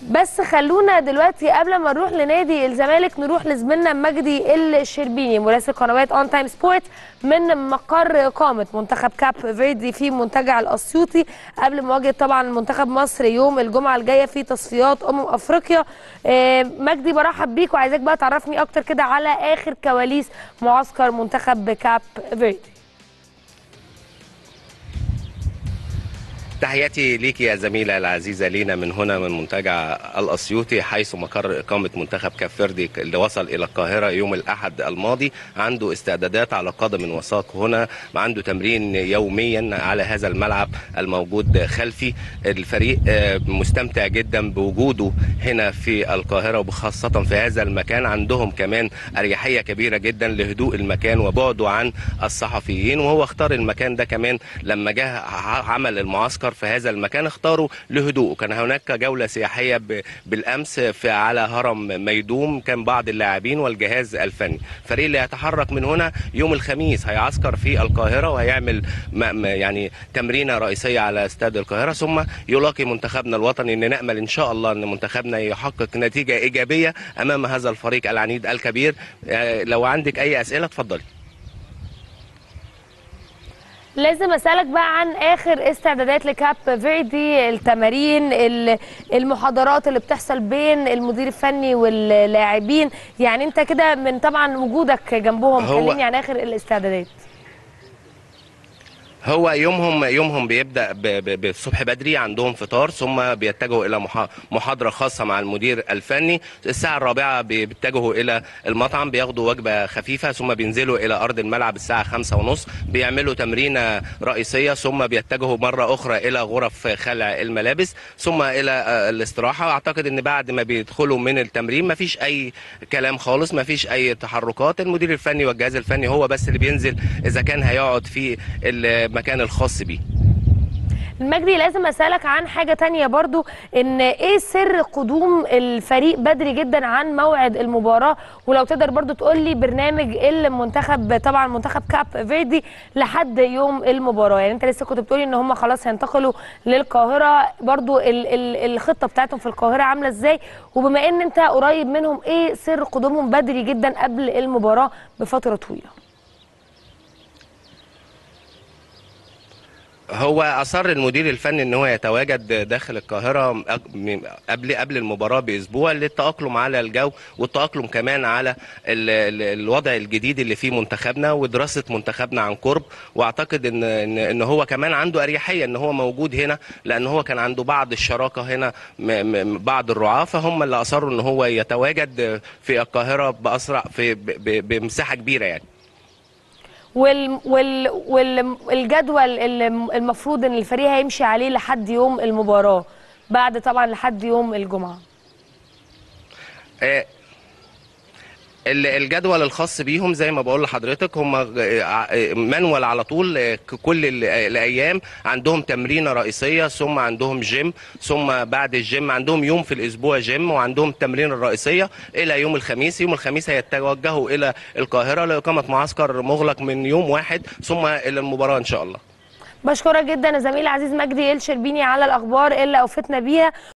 بس خلونا دلوقتي قبل ما نروح لنادي الزمالك نروح لزميلنا مجدي الشربيني مراسل قنوات اون تايم سبورت من مقر اقامه منتخب كاب فيردي في منتجع الاسيوطي قبل مواجهه طبعا منتخب مصر يوم الجمعه الجايه في تصفيات امم افريقيا آه، مجدي برحب بيك وعايزاك بقى تعرفني اكتر كده على اخر كواليس معسكر منتخب كاب فيردي تحياتي ليك يا زميلة العزيزة لينا من هنا من منتجع الأسيوطي حيث مقر إقامة منتخب كاب فيردي اللي وصل إلى القاهرة يوم الأحد الماضي عنده استعدادات على قدم وساق هنا عنده تمرين يوميا على هذا الملعب الموجود خلفي الفريق آه، مستمتع جدا بوجوده هنا في القاهرة وخاصة في هذا المكان عندهم كمان أريحية كبيرة جدا لهدوء المكان وبعده عن الصحفيين وهو اختار المكان ده كمان لما جه ع- عمل المعسكر في هذا المكان اختاروا لهدوء كان هناك جولة سياحية ب- بالأمس في على هرم ميدوم كان بعض اللاعبين والجهاز الفني الفريق اللي هيتحرك من هنا يوم الخميس هيعسكر في القاهرة وهيعمل م- م- يعني تمرينة رئيسية على استاد القاهرة ثم يلاقي منتخبنا الوطني ان نأمل ان شاء الله ان منتخبنا يحقق نتيجة ايجابية امام هذا الفريق العنيد الكبير آه، لو عندك اي اسئلة اتفضلي لازم اسالك بقى عن اخر استعدادات لكاب فيردي التمارين ال- المحاضرات اللي بتحصل بين المدير الفني واللاعبين يعني انت كده من طبعا وجودك جنبهم هو- كلمني عن اخر الاستعدادات هو يومهم يومهم بيبدا ب- ب- بالصبح بدري عندهم فطار ثم بيتجهوا الى محا- محاضره خاصه مع المدير الفني الساعه الرابعه بي- بيتجهوا الى المطعم بياخدوا وجبه خفيفه ثم بينزلوا الى ارض الملعب الساعه خمسة ونص بيعملوا تمرينه رئيسيه ثم بيتجهوا مره اخرى الى غرف خلع الملابس ثم الى آه، الاستراحه اعتقد ان بعد ما بيدخلوا من التمرين ما فيش اي كلام خالص ما فيش اي تحركات المدير الفني والجهاز الفني هو بس اللي بينزل اذا كان هيقعد في المكان الخاص بيه المجدي لازم اسالك عن حاجه تانية برضو ان ايه سر قدوم الفريق بدري جدا عن موعد المباراه ولو تقدر برضو تقول لي برنامج المنتخب طبعا منتخب كاب فيردي لحد يوم المباراه يعني انت لسه كنت بتقولي ان هم خلاص هينتقلوا للقاهره برضو ال ال الخطه بتاعتهم في القاهره عامله ازاي وبما ان انت قريب منهم ايه سر قدومهم بدري جدا قبل المباراه بفتره طويله هو اصر المدير الفني ان هو يتواجد داخل القاهره أق- م- قبل قبل المباراه باسبوع للتاقلم على الجو والتاقلم كمان على ال- ال- الوضع الجديد اللي فيه منتخبنا ودراسه منتخبنا عن قرب واعتقد ان ان, إن هو كمان عنده اريحيه ان هو موجود هنا لان هو كان عنده بعض الشراكه هنا م- م- بعض الرعاه فهم اللي اصروا ان هو يتواجد في القاهره باسرع في ب- ب- بمساحه كبيره يعني وال وال والجدول اللي المفروض ان الفريق هيمشي عليه لحد يوم المباراه بعد طبعا لحد يوم الجمعه آه، ال- الجدول الخاص بيهم زي ما بقول لحضرتك هم منول على طول آه، ك- كل ال- الايام عندهم تمرينه رئيسيه ثم عندهم جيم ثم بعد الجيم عندهم يوم في الاسبوع جيم وعندهم التمرين الرئيسيه الى يوم الخميس يوم الخميس هيتوجهوا الى القاهره لاقامه معسكر مغلق من يوم واحد ثم الى المباراه ان شاء الله بشكرك جدا يا زميلي عزيز مجدي الشربيني على الاخبار اللي اوفتنا بيها